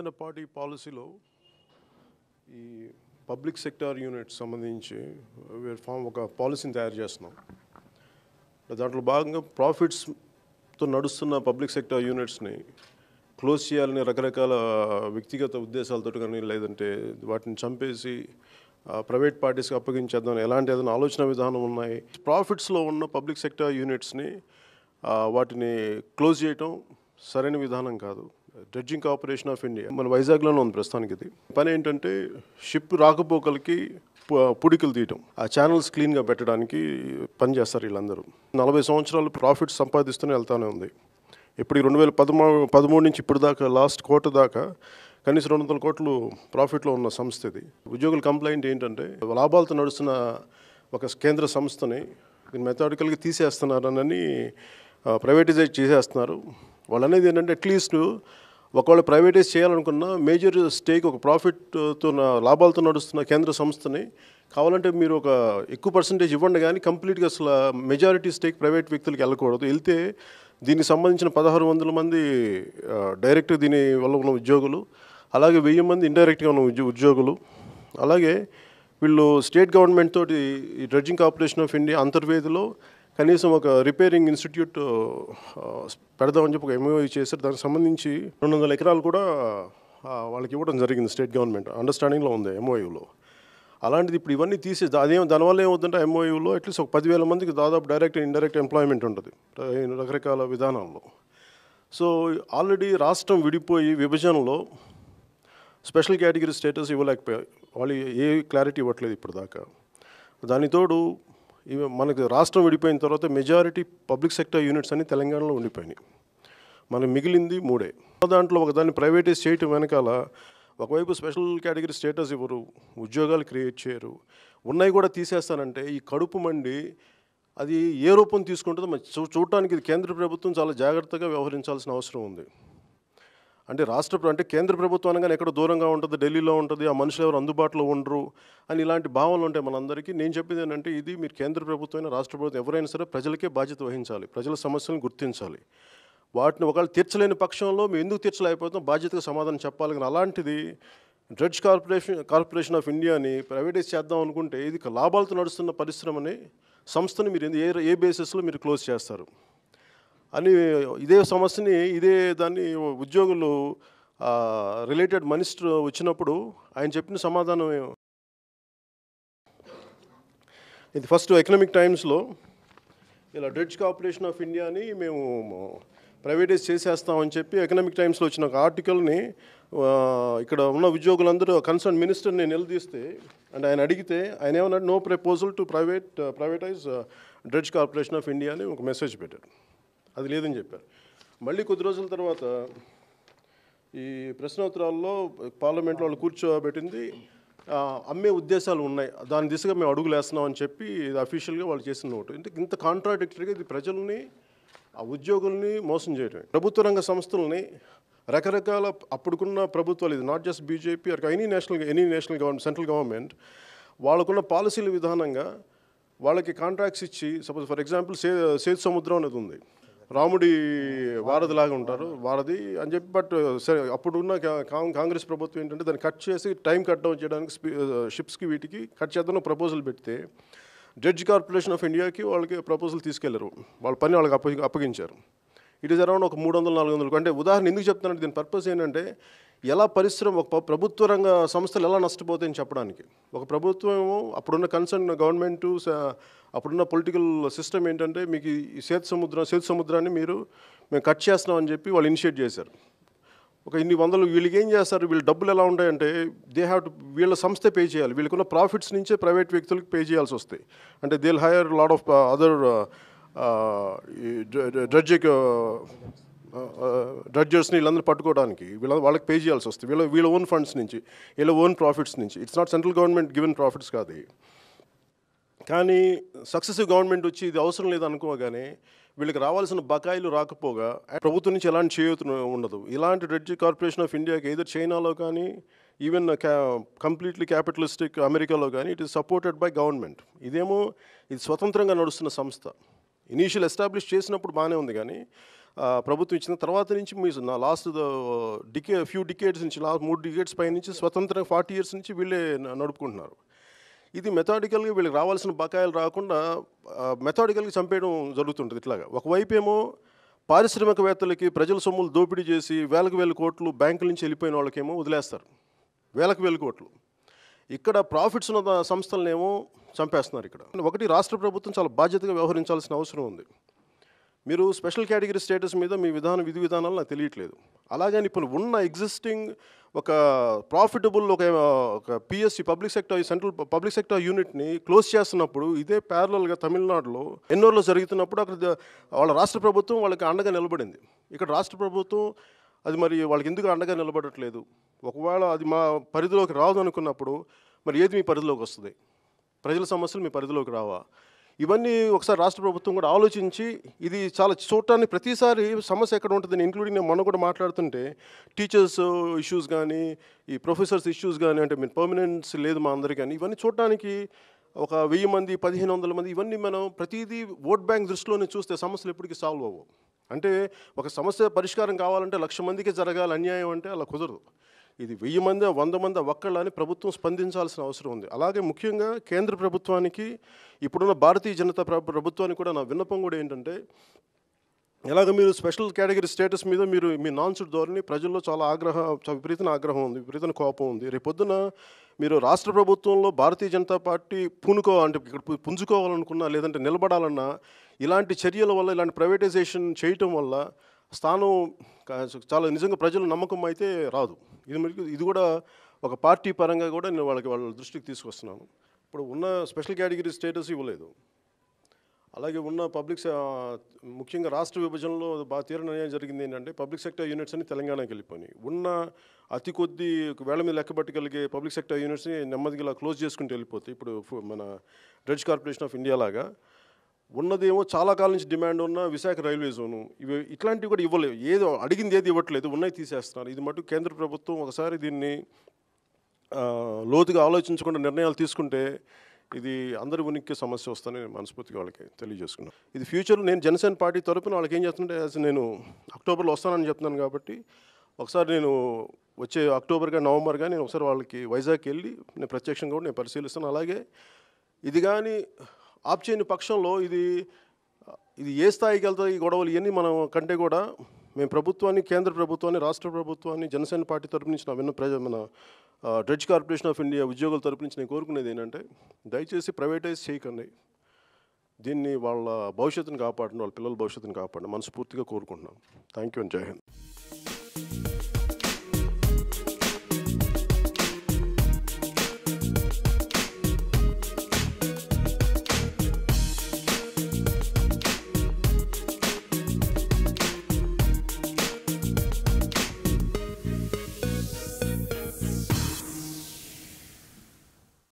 Janasena party పాలసీలో ఈ public sector unit సంబంధించి వేర్ ఫామ్ ఒక పాలసీని తయారు చేస్తున్నాం దాంట్లో భాగంగా ప్రాఫిట్స్తో నడుస్తున్న పబ్లిక్ సెక్టార్ యూనిట్స్ని క్లోజ్ చేయాలని రకరకాల వ్యక్తిగత ఉద్దేశాలతో కానీ లేదంటే వాటిని చంపేసి ప్రైవేట్ పార్టీస్కి అప్పగించేద్దాం ఎలాంటి ఏదైనా ఆలోచన విధానం ఉన్నాయి ప్రాఫిట్స్లో ఉన్న పబ్లిక్ సెక్టార్ యూనిట్స్ని ఆ, వాటిని క్లోజ్ చేయటం సరైన విధానం కాదు డ్రెడ్జింగ్ కార్పొరేషన్ ఆఫ్ ఇండియా మన వైజాగ్లోనే ఉంది ప్రస్తుతానికి ఇది పని ఏంటంటే షిప్ రాకపోకలకి పు- పుడికలు తీయటం ఆ ఛానల్స్ క్లీన్గా పెట్టడానికి పని చేస్తారు వీళ్ళందరూ నలభై సంవత్సరాలు ప్రాఫిట్స్ సంపాదిస్తూనే వెళ్తానే ఉంది ఇప్పుడు రెండు వేల పదమూడు పదమూడు నుంచి ఇప్పుడు దాకా లాస్ట్ కోట దాకా కనీసం రెండు వందల కోట్లు ప్రాఫిట్లో ఉన్న సంస్థ ఇది ఉద్యోగుల కంప్లైంట్ ఏంటంటే లాభాలతో నడుస్తున్న ఒక కేంద్ర సంస్థని దీన్ని మెథాడికల్గా తీసేస్తున్నారని ప్రైవేటైజేట్ చేసేస్తున్నారు వాళ్ళు అనేది ఏంటంటే అట్లీస్ట్ ఒకవేళ ప్రైవేటైజ్ చేయాలనుకున్న మేజర్ స్టేక్ ఒక ప్రాఫిట్తో లాభాలతో నడుస్తున్న కేంద్ర సంస్థని కావాలంటే మీరు ఒక ఎక్కువ పర్సంటేజ్ ఇవ్వండి కానీ కంప్లీట్గా అసలు మెజారిటీ స్టేక్ ప్రైవేట్ వ్యక్తులకు వెళ్ళకూడదు వెళ్తే దీనికి సంబంధించిన పదహారు వందల మంది డైరెక్ట్ దీని వల్ల ఉన్న ఉద్యోగులు అలాగే వెయ్యి మంది ఇండైరెక్ట్గా ఉన్న ఉద్యో ఉద్యోగులు అలాగే వీళ్ళు స్టేట్ గవర్నమెంట్ తోటి ఈ డ్రెడ్జింగ్ కార్పొరేషన్ ఆఫ్ ఇండియా అంతర్వేదిలో కనీసం ఒక రిపేరింగ్ ఇన్స్టిట్యూట్ ఆ, పెడదామని చెప్పి ఒక ఎంఓఈ చేశారు దానికి సంబంధించి రెండు వందల ఎకరాలు కూడా ఆ, వాళ్ళకి ఇవ్వడం జరిగింది స్టేట్ గవర్నమెంట్ అండర్స్టాండింగ్లో ఉంది ఎంఓయూలో అలాంటిది ఇప్పుడు ఇవన్నీ తీసే అదేం దానివల్ల ఏమవుతుందంటే ఎంఓయూలో అట్లీస్ట్ ఒక పదివేల మందికి దాదాపు డైరెక్ట్ ఇండైరెక్ట్ ఎంప్లాయ్మెంట్ ఉంటుంది ర- రకరకాల విధానాల్లో సో ఆల్రెడీ రాష్ట్రం విడిపోయి విభజనలో స్పెషల్ కేటగిరీ స్టేటస్ ఇవ్వలేకపోయారు వాళ్ళు ఏ క్లారిటీ ఇవ్వట్లేదు ఇప్పుడు దాకా దాని తోడు ఇవి మనకి రాష్ట్రం విడిపోయిన తర్వాత మెజారిటీ పబ్లిక్ సెక్టర్ యూనిట్స్ అన్ని తెలంగాణలో ఉండిపోయినాయి మనకు మిగిలింది మూడే దాంట్లో ఒక దాన్ని ప్రైవేటైజ్ చేయటం వెనకాల ఒకవైపు స్పెషల్ కేటగిరీ స్టేటస్ ఇవ్వరు ఉద్యోగాలు క్రియేట్ చేయరు ఉన్నాయి కూడా తీసేస్తానంటే ఈ కడుపు మండి అది ఏ రూపం తీసుకుంటుందో మరి చూ చూడటానికి ఇది కేంద్ర ప్రభుత్వం చాలా జాగ్రత్తగా వ్యవహరించాల్సిన అవసరం ఉంది అంటే రాష్ట్ర ప్ర- అంటే కేంద్ర ప్రభుత్వం అనగానే ఎక్కడ దూరంగా ఉంటుంది ఢిల్లీలో ఉంటుంది ఆ మనుషులు ఎవరు అందుబాటులో ఉండరు అని ఇలాంటి భావనలు ఉంటాయి మనందరికీ నేను చెప్పేది ఏంటంటే ఇది మీరు కేంద్ర ప్రభుత్వం అయినా రాష్ట్ర ప్రభుత్వం ఎవరైనా సరే ప్రజలకే బాధ్యత వహించాలి ప్రజల సమస్యలను గుర్తించాలి వాటిని ఒకవేళ తీర్చలేని పక్షంలో మేము ఎందుకు తీర్చలేకపోతాం బాధ్యతగా సమాధానం చెప్పాలి కానీ అలాంటిది డ్రడ్జ్ కార్పొరేషన్ కార్పొరేషన్ ఆఫ్ ఇండియాని ప్రైవేటైజ్ చేద్దాం అనుకుంటే ఇది లాభాలతో నడుస్తున్న పరిశ్రమని సంస్థని మీరు ఎందు- ఏ ఏ బేసిస్లో మీరు క్లోజ్ చేస్తారు అని ఇదే సమస్యని ఇదే దాన్ని ఉద్యోగులు రిలేటెడ్ మినిస్టర్ వచ్చినప్పుడు ఆయన చెప్పిన సమాధానం ఏ- ఇది ఫస్ట్ ఎకనామిక్ టైమ్స్లో ఇలా డ్రెడ్జ్ కార్పొరేషన్ ఆఫ్ ఇండియాని మేము ప్రైవేటైజ్ చేసేస్తామని చెప్పి ఎకనామిక్ టైమ్స్లో వచ్చిన ఒక ఆర్టికల్ని ఆ, ఇక్కడ ఉన్న ఉద్యోగులందరూ కన్సర్న్ మినిస్టర్ని నిలదీస్తే అండ్ ఆయన అడిగితే ఆయన ఏమన్నాడు no proposal to private privatise dredge corporation of India అని ఒక మెసేజ్ పెట్టారు అది లేదని చెప్పారు మళ్ళీ కొద్ది రోజుల తర్వాత ఈ ప్రశ్నోత్తరాల్లో పార్లమెంట్లో వాళ్ళు కూర్చోబెట్టింది ఆ, అమ్మే ఉద్దేశాలు ఉన్నాయి దాని దిశగా మేము అడుగులు వేస్తున్నాం అని చెప్పి ఇది అఫీషియల్గా వాళ్ళు చేసిన నోటు అంటే ఇంత కాంట్రాడిక్టరీగా ఇది ప్రజల్ని ఆ ఉద్యోగుల్ని మోసం చేయడమే ప్రభుత్వ రంగ సంస్థలని రకరకాల అప్పుడుకున్న ప్రభుత్వాలు ఇది not just BJP or any national any national government central government వాళ్ళకున్న పాలసీల విధానంగా వాళ్ళకి కాంట్రాక్ట్స్ ఇచ్చి suppose for example say Sethu Samudram అనేది ఉంది రాముడి వారధి లాగా ఉంటారు వారధి అని చెప్పి బట్ సరే అప్పుడున్న కా- కాం- కాంగ్రెస్ ప్రభుత్వం ఏంటంటే దాన్ని కట్ చేసి టైం కట్ డౌన్ చేయడానికి షిప్స్కి వీటికి కట్ చేద్దాం ప్రపోజల్ పెడితే జడ్జ్ కార్పొరేషన్ ఆఫ్ ఇండియాకి వాళ్ళకి ప్రపోజల్ తీసుకెళ్లారు వాళ్ళ పని వాళ్ళకి అప్పగి అప్పగించారు ఇట్ ఈస్ అరౌండ్ ఒక మూడు వందలు నాలుగు వందలు అంటే ఉదాహరణ ఎందుకు చెప్తానంటే దీని పర్పస్ ఏంటంటే ఎలా పరిశ్రమ ఒక ప్ర- ప్రభుత్వ రంగ సంస్థలు ఎలా నష్టపోతాయని చెప్పడానికి ఒక ప్రభుత్వం ఏమో అప్పుడున్న కన్సర్న్ గవర్నమెంట్ అప్పుడున్న పొలిటికల్ సిస్టమ్ ఏంటంటే మీకు ఈ సేతు సముద్రం సేతు సముద్రాన్ని మీరు మేము కట్ చేస్తున్నామని చెప్పి వాళ్ళు ఇనిషియేట్ చేశారు ఒక ఇన్ని వందలు వీళ్ళకి ఏం చేస్తారు వీళ్ళ డబ్బులు ఎలా ఉంటాయంటే దే హ్యావ్ టు వీళ్ళ సంస్థే పే చేయాలి వీళ్ళకున్న ప్రాఫిట్స్ నుంచే ప్రైవేట్ వ్యక్తులకు పే చేయాల్సి వస్తాయి అంటే they hire lot of other dredge డ్రడ్జర్స్ని వీళ్ళందరూ పట్టుకోవడానికి వీళ్ళ వాళ్ళకి పే చేయాల్సి వస్తుంది వీళ్ళ వీళ్ళ ఓన్ ఫండ్స్ నుంచి వీళ్ళ ఓన్ ప్రాఫిట్స్ నుంచి it's not central government given profits కాదు ఇవి. కానీ సక్సెసివ్ గవర్నమెంట్ వచ్చి ఇది అవసరం లేదు అనుకోగానే వీళ్ళకి రావాల్సిన బకాయిలు రాకపోగా ప్రభుత్వం నుంచి ఎలాంటి చేయూత ఉండదు ఇలాంటి రెడ్జి కార్పొరేషన్ ఆఫ్ ఇండియాకి ఏదో చైనాలో కానీ ఈవెన్ కంప్లీట్లీ క్యాపిటలిస్టిక్ అమెరికాలో కానీ it is supported by government ఇదేమో ఇది స్వతంత్రంగా నడుస్తున్న సంస్థ ఇనీషియల్ ఎస్టాబ్లిష్ చేసినప్పుడు బాగానే ఉంది కానీ ఆ, ప్రభుత్వం ఇచ్చిన తర్వాత నుంచి మీ నా లాస్ట్ డికే ఫ్యూ డికేట్స్ నుంచి లాస్ట్ మూడు డికేట్స్ పై నుంచి స్వతంత్ర ఫార్టీ ఇయర్స్ నుంచి వీళ్ళే న- నడుపుకుంటున్నారు ఇది మెథాడికల్గా వీళ్ళకి రావాల్సిన బకాయిలు రాకుండా మెథాడికల్గా చంపేయడం జరుగుతుంటుంది ఇట్లాగా ఒకవైపు ఏమో పారిశ్రామికవేత్తలకి ప్రజల సొమ్ములు దోపిడీ చేసి వేలకు వేల కోట్లు బ్యాంకుల నుంచి వెళ్ళిపోయిన వాళ్ళకేమో వదిలేస్తారు వేలకు వేల కోట్లు ఇక్కడ ప్రాఫిట్స్ ఉన్న ద- సంస్థలనేమో చంపేస్తున్నారు ఇక్కడ ఒకటి రాష్ట్ర ప్రభుత్వం చాలా బాధ్యతగా వ్యవహరించాల్సిన అవసరం ఉంది మీరు స్పెషల్ కేటగిరీ స్టేటస్ మీద మీ విధానం విధి విధానాలు నాకు తెలియట్లేదు అలాగని ఇప్పుడు ఉన్న ఎగ్జిస్టింగ్ ఒక ప్రాఫిటబుల్ ఒక ఒక PSC public sector central public sector యూనిట్ని క్లోజ్ చేస్తున్నప్పుడు ఇదే ప్యారలల్గా తమిళనాడులో ఎన్నోర్లో జరుగుతున్నప్పుడు అక్కడ ద- వాళ్ళ రాష్ట్ర ప్రభుత్వం వాళ్ళకి అండగా నిలబడింది ఇక్కడ రాష్ట్ర ప్రభుత్వం అది మరి వాళ్ళకి ఎందుకు అండగా నిలబడట్లేదు ఒకవేళ అది మా పరిధిలోకి రాదు అనుకున్నప్పుడు మరి ఏది మీ పరిధిలోకి వస్తుంది ప్రజల సమస్యలు మీ పరిధిలోకి రావా ఇవన్నీ ఒకసారి రాష్ట్ర ప్రభుత్వం కూడా ఆలోచించి ఇది చాలా చూడటానికి ప్రతిసారి సమస్య ఎక్కడ ఉంటుందని ఇంక్లూడింగ్ నేను మొన్న కూడా మాట్లాడుతుంటే టీచర్స్ ఇష్యూస్ కానీ ఈ ప్రొఫెసర్స్ ఇష్యూస్ కానీ అంటే మీరు పర్మనెన్స్ లేదు మా అందరికీ కానీ ఇవన్నీ చూడటానికి ఒక వెయ్యి మంది పదిహేను వందల మంది ఇవన్నీ మనం ప్రతిదీ ఓట్ బ్యాంక్ దృష్టిలోనే చూస్తే సమస్యలు ఎప్పటికీ సాల్వ్ అవ్వవు అంటే ఒక సమస్య పరిష్కారం కావాలంటే లక్ష మందికి జరగాలి అన్యాయం అంటే అలా కుదరదు ఇది వెయ్యి మంది వంద మంది ఒక్కళ్ళ అని ప్రభుత్వం స్పందించాల్సిన అవసరం ఉంది అలాగే ముఖ్యంగా కేంద్ర ప్రభుత్వానికి ఇప్పుడున్న భారతీయ జనతా ప్ర- ప్రభుత్వానికి కూడా నా విన్నపం కూడా ఏంటంటే ఎలాగ మీరు స్పెషల్ కేటగిరీ స్టేటస్ మీద మీరు మీ నాన్సుడ్ ధోరణి ప్రజల్లో చాలా ఆగ్రహం చాలా విపరీతమైన ఆగ్రహం ఉంది విపరీతమైన కోపం ఉంది రేపొద్దున మీరు రాష్ట్ర ప్రభుత్వంలో భారతీయ జనతా పార్టీ పూనుకో అంటే ఇక్కడ పు- పుంజుకోవాలనుకున్నా లేదంటే నిలబడాలన్నా ఇలాంటి చర్యల వల్ల ఇలాంటి ప్రైవేటైజేషన్ చేయటం వల్ల స్థానం కా- చాలా నిజంగా ప్రజల నమ్మకం అయితే రాదు ఇది మరి ఇది కూడా ఒక పార్టీ పరంగా కూడా నేను వాళ్ళకి వాళ్ళ దృష్టికి తీసుకొస్తున్నాను ఇప్పుడు ఉన్న స్పెషల్ కేటగిరీ స్టేటస్ ఇవ్వలేదు అలాగే ఉన్న పబ్లిక్ సె- ముఖ్యంగా రాష్ట్ర విభజనలో బాగా తీవ్ర అన్యాయం జరిగింది ఏంటంటే పబ్లిక్ సెక్టర్ యూనిట్స్ అన్ని తెలంగాణకి వెళ్ళిపోయినాయి ఉన్న అతి కొద్ది వేళ మీద లెక్క పట్టగలిగే పబ్లిక్ సెక్టర్ యూనిట్స్ని నెమ్మదిగా ఇలా క్లోజ్ చేసుకుంటూ వెళ్ళిపోతాయి ఇప్పుడు ఫు- మన డ్రెడ్జ్ కార్పొరేషన్ ఆఫ్ ఇండియా లాగా ఉన్నదేమో చాలా కాలం నుంచి డిమాండ్ ఉన్న విశాఖ రైల్వే జోను ఇవి ఇట్లాంటివి కూడా ఇవ్వలేవు ఏదో అడిగింది ఏది ఇవ్వట్లేదు ఉన్నాయి తీసేస్తున్నారు ఇది మటు కేంద్ర ప్రభుత్వం ఒకసారి దీన్ని ఆ, లోతుగా ఆలోచించకుండా నిర్ణయాలు తీసుకుంటే ఇది అందరి ఉనికి సమస్య వస్తుందని మనస్ఫూర్తిగా వాళ్ళకి తెలియజేసుకున్నాను ఇది ఫ్యూచర్ నేను జనసేన పార్టీ తరపున వాళ్ళకి ఏం చేస్తుంటే as నేను అక్టోబర్లో వస్తానని చెప్తున్నాను కాబట్టి ఒకసారి నేను వచ్చే అక్టోబర్గా నవంబర్గా నేను ఒకసారి వాళ్ళకి వైజాగ్కి వెళ్ళి నేను ప్రత్యక్షంగా కూడా నేను పరిశీలిస్తాను అలాగే ఇది కానీ ఆప్ చేయని పక్షంలో ఇది ఇది ఏ స్థాయికి వెళ్తాయి ఈ గొడవలు ఇవన్నీ మనం కంటే కూడా మేము ప్రభుత్వాన్ని కేంద్ర ప్రభుత్వాన్ని రాష్ట్ర ప్రభుత్వాన్ని జనసేన పార్టీ తరపు నుంచి నా విన్న ప్రజ మన ఆ, డ్రెడ్జ్ కార్పొరేషన్ ఆఫ్ ఇండియా ఉద్యోగుల తరపు నుంచి నేను కోరుకునేది ఏంటంటే దయచేసి ప్రైవేటైజ్ చేయకండి దీన్ని వాళ్ళ భవిష్యత్తుని కాపాడండి వాళ్ళ పిల్లల భవిష్యత్తుని కాపాడండి మనస్ఫూర్తిగా కోరుకుంటున్నాను థ్యాంక్ యూ అండ్ జై హింద్